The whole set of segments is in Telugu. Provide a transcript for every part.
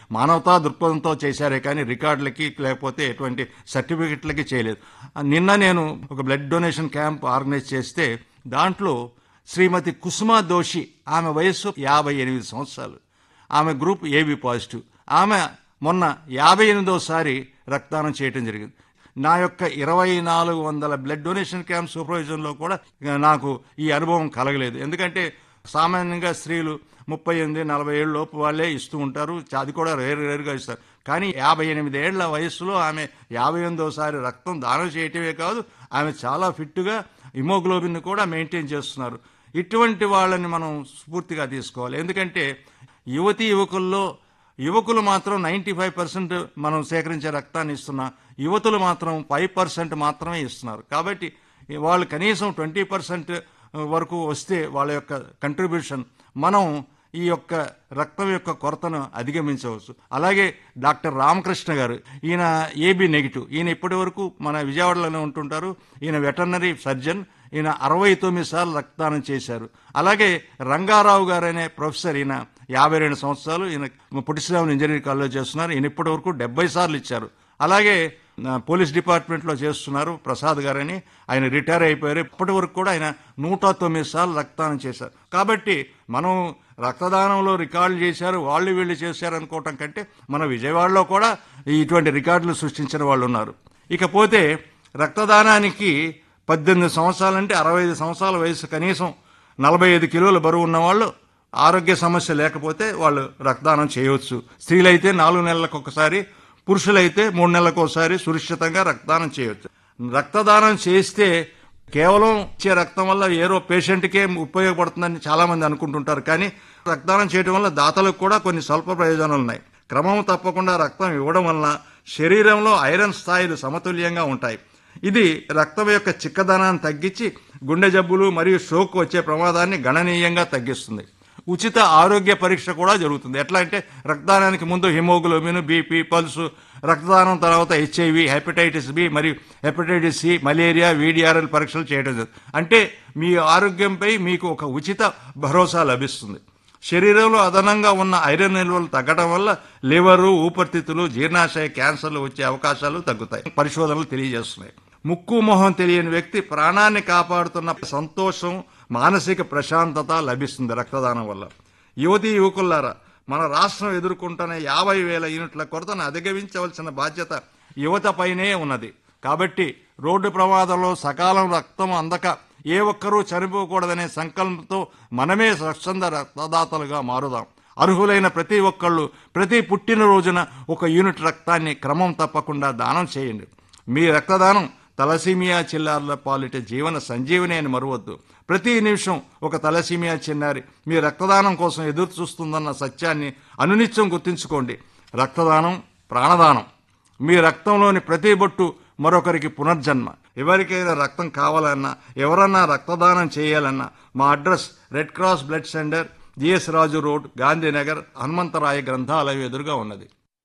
మానవతా దృక్పథంతో చేశారే కానీ రికార్డులకి లేకపోతే ఎటువంటి సర్టిఫికెట్లకి చేయలేదు ఆ, నిన్న నేను ఒక బ్లడ్ డొనేషన్ క్యాంప్ ఆర్గనైజ్ చేస్తే దాంట్లో శ్రీమతి కుసుమా దోషి ఆమె వయస్సు యాభై ఎనిమిది సంవత్సరాలు ఆమె గ్రూప్ ఏబి పాజిటివ్ ఆమె మొన్న యాభై ఎనిమిదోసారి రక్తదానం చేయటం జరిగింది నా యొక్క ఇరవై నాలుగు వందల బ్లడ్ డొనేషన్ క్యాంప్ సూపర్విజన్లో కూడా ఇక నాకు ఈ అనుభవం కలగలేదు ఎందుకంటే సామాన్యంగా స్త్రీలు ముప్పై ఎనిమిది నలభై ఏళ్ళ లోపు వాళ్ళే ఇస్తూ ఉంటారు చ- అది కూడా రేరు రేరుగా ఇస్తారు కానీ యాభై ఎనిమిది ఏళ్ల వయస్సులో ఆమె యాభై ఎనిమిదోసారి రక్తం దానం చేయటమే కాదు ఆమె చాలా ఫిట్గా హిమోగ్లోబిన్ కూడా మెయింటైన్ చేస్తున్నారు ఇటువంటి వాళ్ళని మనం స్ఫూర్తిగా తీసుకోవాలి ఎందుకంటే యువతీ యువకుల్లో యువకులు మాత్రం నైంటీ ఫైవ్ పర్సెంట్ మనం సేకరించే రక్తాన్ని ఇస్తున్నా యువతులు మాత్రం ఫైవ్ పర్సెంట్ మాత్రమే ఇస్తున్నారు కాబట్టి వాళ్ళు కనీసం ట్వంటీ పర్సెంట్ వరకు వస్తే వాళ్ళ యొక్క కంట్రిబ్యూషన్ మనం ఈ యొక్క రక్తం యొక్క కొరతను అధిగమించవచ్చు అలాగే డాక్టర్ రామకృష్ణ గారు ఈయన ఏబి నెగిటివ్ ఈయన ఇప్పటి వరకు మన విజయవాడలోనే ఉంటుంటారు ఈయన వెటర్నరీ సర్జన్ ఈయన అరవై తొమ్మిది సార్లు రక్తదానం చేశారు అలాగే రంగారావు గారు అనే ప్రొఫెసర్ ఈయన యాభై రెండు సంవత్సరాలు ఈయన పుట్టిశ్రావణ ఇంజనీరింగ్ కాలేజ్ చేస్తున్నారు ఈయన ఇప్పటి వరకు డెబ్బై సార్లు ఇచ్చారు అలాగే ఆ, పోలీస్ డిపార్ట్మెంట్లో చేస్తున్నారు ప్రసాద్ గారని ఆయన రిటైర్ అయిపోయారు ఇప్పటి వరకు కూడా ఆయన నూట తొమ్మిది సార్లు రక్తదానం చేశారు కాబట్టి మనం రక్తదానంలో రికార్డులు చేశారు వాళ్ళు వీళ్ళు చేశారు అనుకోవటం కంటే మన విజయవాడలో కూడా ఇటువంటి రికార్డులు సృష్టించిన వాళ్ళు ఉన్నారు ఇకపోతే రక్తదానానికి పద్దెనిమిది సంవత్సరాలంటే అరవై ఐదు సంవత్సరాల వయసు కనీసం నలభై ఐదు కిలోల బరువు ఉన్న వాళ్ళు ఆరోగ్య సమస్య లేకపోతే వాళ్ళు రక్తదానం చేయవచ్చు స్త్రీలైతే నాలుగు నెలలకు ఒకసారి పురుషులైతే మూడు నెలలకు ఒకసారి సురక్షితంగా రక్తదానం చేయవచ్చు రక్తదానం చేస్తే కేవలం ఇచ్చే రక్తం వల్ల ఏరో పేషెంట్కే ఉపయోగపడుతుందని చాలా మంది అనుకుంటుంటారు కానీ రక్తదానం చేయడం వల్ల దాతలకు కూడా కొన్ని స్వల్ప ప్రయోజనాలు ఉన్నాయి క్రమం తప్పకుండా రక్తం ఇవ్వడం వలన శరీరంలో ఐరన్ స్థాయిలు సమతుల్యంగా ఉంటాయి ఇది రక్తం యొక్క చిక్కదనాన్ని తగ్గించి గుండె జబ్బులు మరియు స్ట్రోక్ వచ్చే ప్రమాదాన్ని గణనీయంగా తగ్గిస్తుంది ఉచిత ఆరోగ్య పరీక్ష కూడా జరుగుతుంది ఎట్లా అంటే రక్తదానానికి ముందు హిమోగ్లోబిన్ బీపీ పల్సు రక్తదానం తర్వాత హెచ్ఐవి హెపటైటిస్ బి మరియు హెపటైటిస్ సి మలేరియా వీడిఆర్ఎల్ పరీక్షలు చేయడం జరుగుతుంది అంటే మీ ఆరోగ్యంపై మీకు ఒక ఉచిత భరోసా లభిస్తుంది శరీరంలో అదనంగా ఉన్న ఐరన్ నిల్వలు తగ్గడం వల్ల లివరు ఊపిరితిత్తులు జీర్ణాశయ క్యాన్సర్లు వచ్చే అవకాశాలు తగ్గుతాయి పరిశోధనలు తెలియజేస్తున్నాయి ముక్కు మొహం తెలియని వ్యక్తి ప్రాణాన్ని కాపాడుతున్న సంతోషం మానసిక ప్రశాంతత లభిస్తుంది రక్తదానం వల్ల యువతీ యువకులారా మన రాష్ట్రం ఎదుర్కొంటున్న యాభై వేల యూనిట్ల కొరతను అధిగమించవలసిన బాధ్యత యువతపైనే ఉన్నది కాబట్టి రోడ్డు ప్రమాదంలో సకాలం రక్తం అందక ఏ ఒక్కరూ చనిపోకూడదనే సంకల్పంతో మనమే స్వచ్ఛంద రక్తదాతలుగా మారుదాం అర్హులైన ప్రతి ఒక్కళ్ళు ప్రతి పుట్టినరోజున ఒక యూనిట్ రక్తాన్ని క్రమం తప్పకుండా దానం చేయండి మీ రక్తదానం తలసీమియా చిన్నారుల పాలిట జీవన సంజీవని అని మరువద్దు ప్రతి నిమిషం ఒక తలసీమియా చిన్నారి మీ రక్తదానం కోసం ఎదురు చూస్తుందన్న సత్యాన్ని అనునిత్యం గుర్తుంచుకోండి రక్తదానం ప్రాణదానం మీ రక్తంలోని ప్రతి బొట్టు మరొకరికి పునర్జన్మ ఎవరికైనా రక్తం కావాలన్నా ఎవరన్నా రక్తదానం చేయాలన్నా మా address red cross blood centre GS Raju road Gandhinagar Hanumantharaya గ్రంథాలయం ఎదురుగా ఉన్నది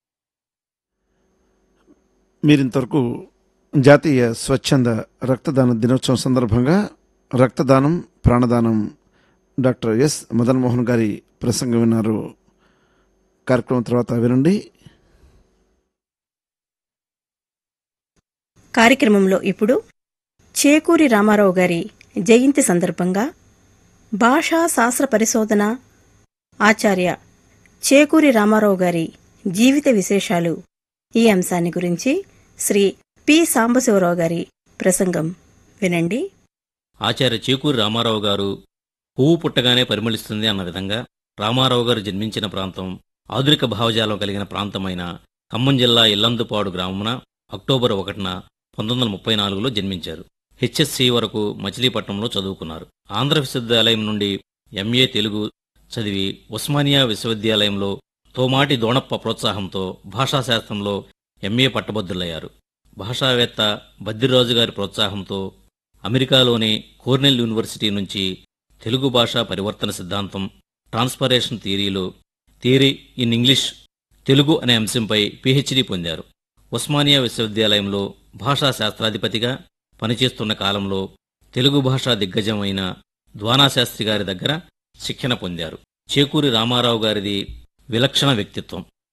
మీరింతవరకు జాతీయ స్వచ్ఛంద రక్తదాన దినోత్సవం సందర్భంగా రక్తదానం ప్రాణదానం డాక్టర్ ఎస్ మదన్ మోహన్ గారి ప్రసంగం విన్నారు కార్యక్రమం తర్వాత వినండి కార్యక్రమంలో ఇప్పుడు చేకూరి రామారావు గారి జయంతి సందర్భంగా భాషా శాస్త్ర పరిశోధన ఆచార్య చేకూరి రామారావు గారి జీవిత విశేషాలు ఈ అంశాన్ని గురించి శ్రీ పి సాంబశివరావు గారి ప్రసంగం వినండి ఆచార్య చేకూరి రామారావు గారు పువ్వు పుట్టగానే పరిమళిస్తుంది అన్న విధంగా రామారావు గారు జన్మించిన ప్రాంతం ఆధునిక భావజాలం కలిగిన ప్రాంతమైన ఖమ్మం జిల్లా ఇల్లందుపాడు గ్రామమున అక్టోబర్ ఒకటిన పంతొమ్మిది వందల ముప్పై నాలుగులో జన్మించారు హెచ్ఎస్సి వరకు మచిలీపట్నంలో చదువుకున్నారు ఆంధ్ర విశ్వవిద్యాలయం నుండి ఎంఏ తెలుగు చదివి ఉస్మానియా విశ్వవిద్యాలయంలో తోమాటి దోణప్ప ప్రోత్సాహంతో భాషాశాస్త్రంలో ఎంఏ పట్టభద్రులయ్యారు భాషావేత్త బద్రిరాజు గారి ప్రోత్సాహంతో అమెరికాలోని కోర్నెల్ యూనివర్సిటీ నుంచి తెలుగు భాషా పరివర్తన సిద్ధాంతం ట్రాన్స్పరేషన్ థియరీలో థియరీ ఇన్ ఇంగ్లీష్ తెలుగు అనే అంశంపై పిహెచ్డి పొందారు ఉస్మానియా విశ్వవిద్యాలయంలో భాషా శాస్త్రాధిపతిగా పనిచేస్తున్న కాలంలో తెలుగు భాషా దిగ్గజం అయిన ద్వానాశాస్త్రి గారి దగ్గర శిక్షణ పొందారు చేకూరి రామారావు గారిది విలక్షణ వ్యక్తిత్వం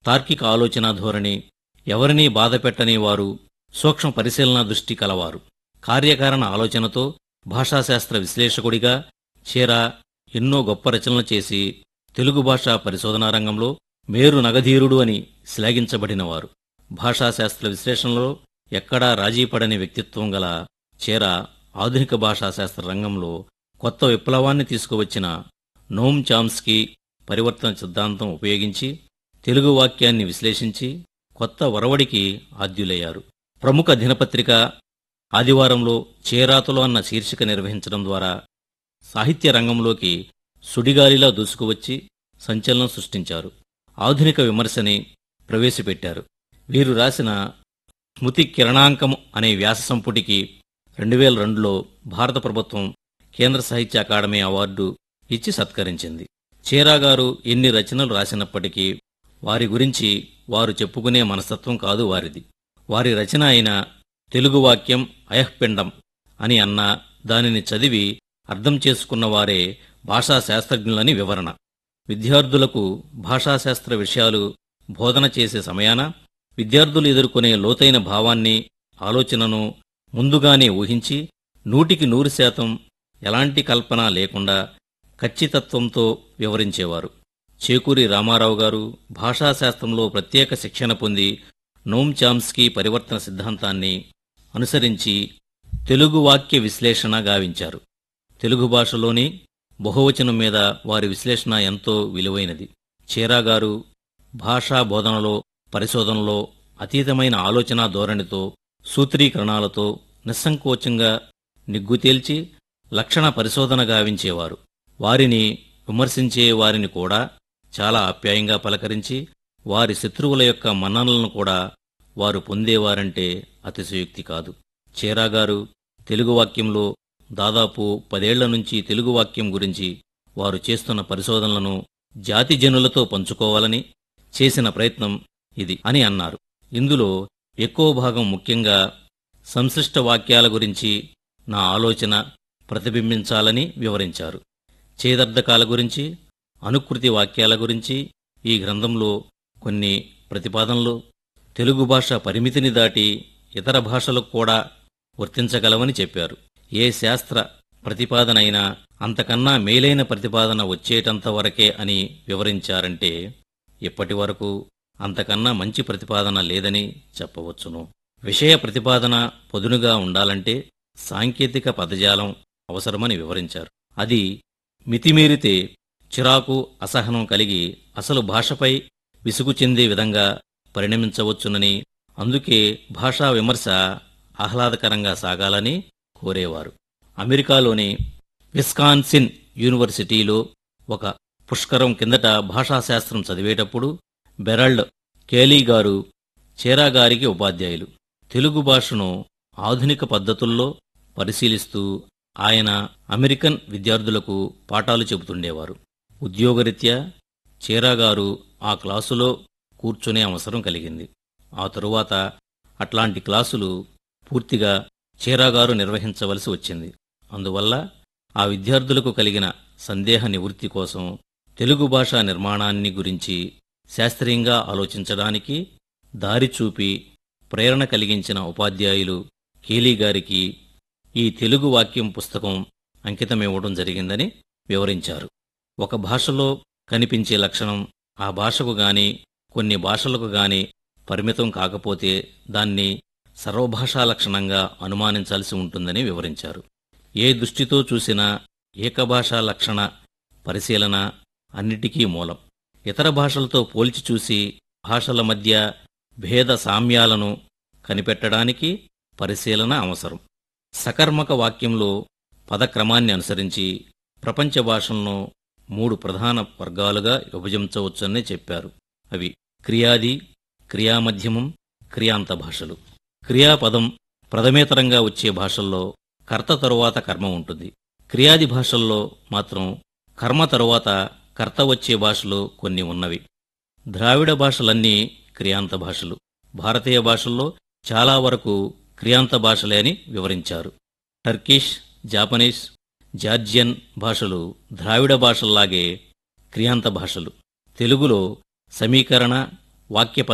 తార్కిక ఆలోచన ధోరణి ఎవరినీ బాధపెట్టని వారు సూక్ష్మ పరిశీలన దృష్టి కలవారు కార్యకారణ ఆలోచనతో భాషాశాస్త్ర విశ్లేషకుడిగా చేరా ఎన్నో గొప్ప రచనలు చేసి తెలుగు భాషా పరిశోధనా రంగంలో మేరు నగధీరుడు అని శ్లాఘించబడినవారు భాషాశాస్త్ర విశ్లేషణలో ఎక్కడా రాజీపడని వ్యక్తిత్వం గల చేరా ఆధునిక భాషాశాస్త్ర రంగంలో కొత్త విప్లవాన్ని తీసుకువచ్చిన నోమ్ చామ్స్కీ పరివర్తన సిద్ధాంతం ఉపయోగించి తెలుగు వాక్యాన్ని విశ్లేషించి కొత్త ఒరవడికి ఆద్యులయ్యారు ప్రముఖ దినపత్రిక ఆదివారంలో చేరాతులు అన్న శీర్షిక నిర్వహించడం ద్వారా సాహిత్య రంగంలోకి సుడిగాలిలా దూసుకువచ్చి సంచలనం సృష్టించారు ఆధునిక విమర్శని ప్రవేశపెట్టారు వీరు రాసిన స్మృతి కిరణాంకం అనే వ్యాస సంపుటికి రెండు వేల రెండులో భారత ప్రభుత్వం కేంద్ర సాహిత్య అకాడమీ అవార్డు ఇచ్చి సత్కరించింది చేరా గారు ఎన్ని రచనలు రాసినప్పటికీ వారి గురించి వారు చెప్పుకునే మనస్తత్వం కాదు వారిది వారి రచన అయిన తెలుగు వాక్యం అయఃపిండం అని అన్నా దానిని చదివి అర్థం చేసుకున్న వారే భాషా శాస్త్రజ్ఞులని వివరణ విద్యార్థులకు భాషాశాస్త్ర విషయాలు బోధన చేసే సమయాన విద్యార్థులు ఎదుర్కొనే లోతైన భావాన్ని ఆలోచనను ముందుగానే ఊహించి నూటికి నూరు శాతం ఎలాంటి కల్పన లేకుండా ఖచ్చితత్వంతో వివరించేవారు చేకూరి రామారావు గారు భాషాశాస్త్రంలో ప్రత్యేక శిక్షణ పొంది నోమ్ చామ్స్కీ పరివర్తన సిద్ధాంతాన్ని అనుసరించి తెలుగు వాక్య విశ్లేషణ గావించారు తెలుగు భాషలోని బహువచనం మీద వారి విశ్లేషణ ఎంతో విలువైనది చేరా గారు భాషా బోధనలో పరిశోధనలో అతీతమైన ఆలోచనా ధోరణితో సూత్రీకరణాలతో నిస్సంకోచంగా నిగ్గుతేల్చి లక్షణ పరిశోధన గావించేవారు వారిని విమర్శించే వారిని కూడా చాలా ఆప్యాయంగా పలకరించి వారి శత్రువుల యొక్క మన్ననలను కూడా వారు పొందేవారంటే అతిశయోక్తి కాదు చేరాగారు తెలుగు వాక్యంలో దాదాపు పదేళ్ల నుంచి తెలుగు వాక్యం గురించి వారు చేస్తున్న పరిశోధనలను జాతి జనులతో పంచుకోవాలని చేసిన ప్రయత్నం ఇది అని అన్నారు ఇందులో ఎక్కువ భాగం ముఖ్యంగా సంశ్లిష్ట వాక్యాల గురించి నా ఆలోచన ప్రతిబింబించాలని వివరించారు చేదర్థకాల గురించి అనుకృతి వాక్యాల గురించి ఈ గ్రంథంలో కొన్ని ప్రతిపాదనలు తెలుగు భాష పరిమితిని దాటి ఇతర భాషలకు కూడా వర్తించగలవని చెప్పారు ఏ శాస్త్ర ప్రతిపాదనైనా అంతకన్నా మేలైన ప్రతిపాదన వచ్చేటంత వరకే అని వివరించారంటే ఇప్పటి వరకు అంతకన్నా మంచి ప్రతిపాదన లేదని చెప్పవచ్చును విషయ ప్రతిపాదన పొదునుగా ఉండాలంటే సాంకేతిక పదజాలం అవసరమని వివరించారు అది మితిమీరితే చిరాకు అసహనం కలిగి అసలు భాషపై విసుగు చెందే విధంగా పరిణమించవచ్చునని అందుకే భాషా విమర్శ ఆహ్లాదకరంగా సాగాలని కోరేవారు అమెరికాలోని విస్కాన్సిన్ యూనివర్సిటీలో ఒక పుష్కరం కిందట భాషాశాస్త్రం చదివేటప్పుడు బెరల్డ్ కేలీ గారు చేరా గారికి ఉపాధ్యాయులు తెలుగు భాషను ఆధునిక పద్ధతుల్లో పరిశీలిస్తూ ఆయన అమెరికన్ విద్యార్థులకు పాఠాలు చెబుతుండేవారు ఉద్యోగరీత్యా చేరాగారు ఆ క్లాసులో కూర్చునే అవసరం కలిగింది ఆ తరువాత అట్లాంటి క్లాసులు పూర్తిగా చేరాగారు నిర్వహించవలసి వచ్చింది అందువల్ల ఆ విద్యార్థులకు కలిగిన సందేహ నివృత్తి కోసం తెలుగు భాషా నిర్మాణాన్ని గురించి శాస్త్రీయంగా ఆలోచించడానికి దారి చూపి ప్రేరణ కలిగించిన ఉపాధ్యాయులు కేలీ గారికి ఈ తెలుగు వాక్యం పుస్తకం అంకితమివ్వడం జరిగిందని వివరించారు ఒక భాషలో కనిపించే లక్షణం ఆ భాషకు గాని కొన్ని భాషలకు గాని పరిమితం కాకపోతే దాన్ని సర్వభాషా లక్షణంగా అనుమానించాల్సి ఉంటుందని వివరించారు ఏ దృష్టితో చూసినా ఏకభాషా లక్షణ పరిశీలన అన్నిటికీ మూలం ఇతర భాషలతో పోల్చి చూసి భాషల మధ్య భేద సామ్యాలను కనిపెట్టడానికి పరిశీలన అవసరం సకర్మక వాక్యంలో పదక్రమాన్ని అనుసరించి ప్రపంచ భాషలను మూడు ప్రధాన వర్గాలుగా విభజించవచ్చని చెప్పారు అవి క్రియాది క్రియామధ్యమం క్రియాంత భాషలు క్రియాపదం ప్రథమేతరంగా వచ్చే భాషల్లో కర్త తరువాత కర్మ ఉంటుంది క్రియాది భాషల్లో మాత్రం కర్మ తరువాత కర్త వచ్చే భాషలు కొన్ని ఉన్నవి ద్రావిడ భాషలన్నీ క్రియాంత భాషలు భారతీయ భాషల్లో చాలా వరకు క్రియాంత భాషలే అని వివరించారు టర్కిష్ జాపనీస్ జార్జియన్ భాషలు ద్రావిడ భాషల్లాగే క్రియాంత భాషలు తెలుగులో సమీకరణ వాక్య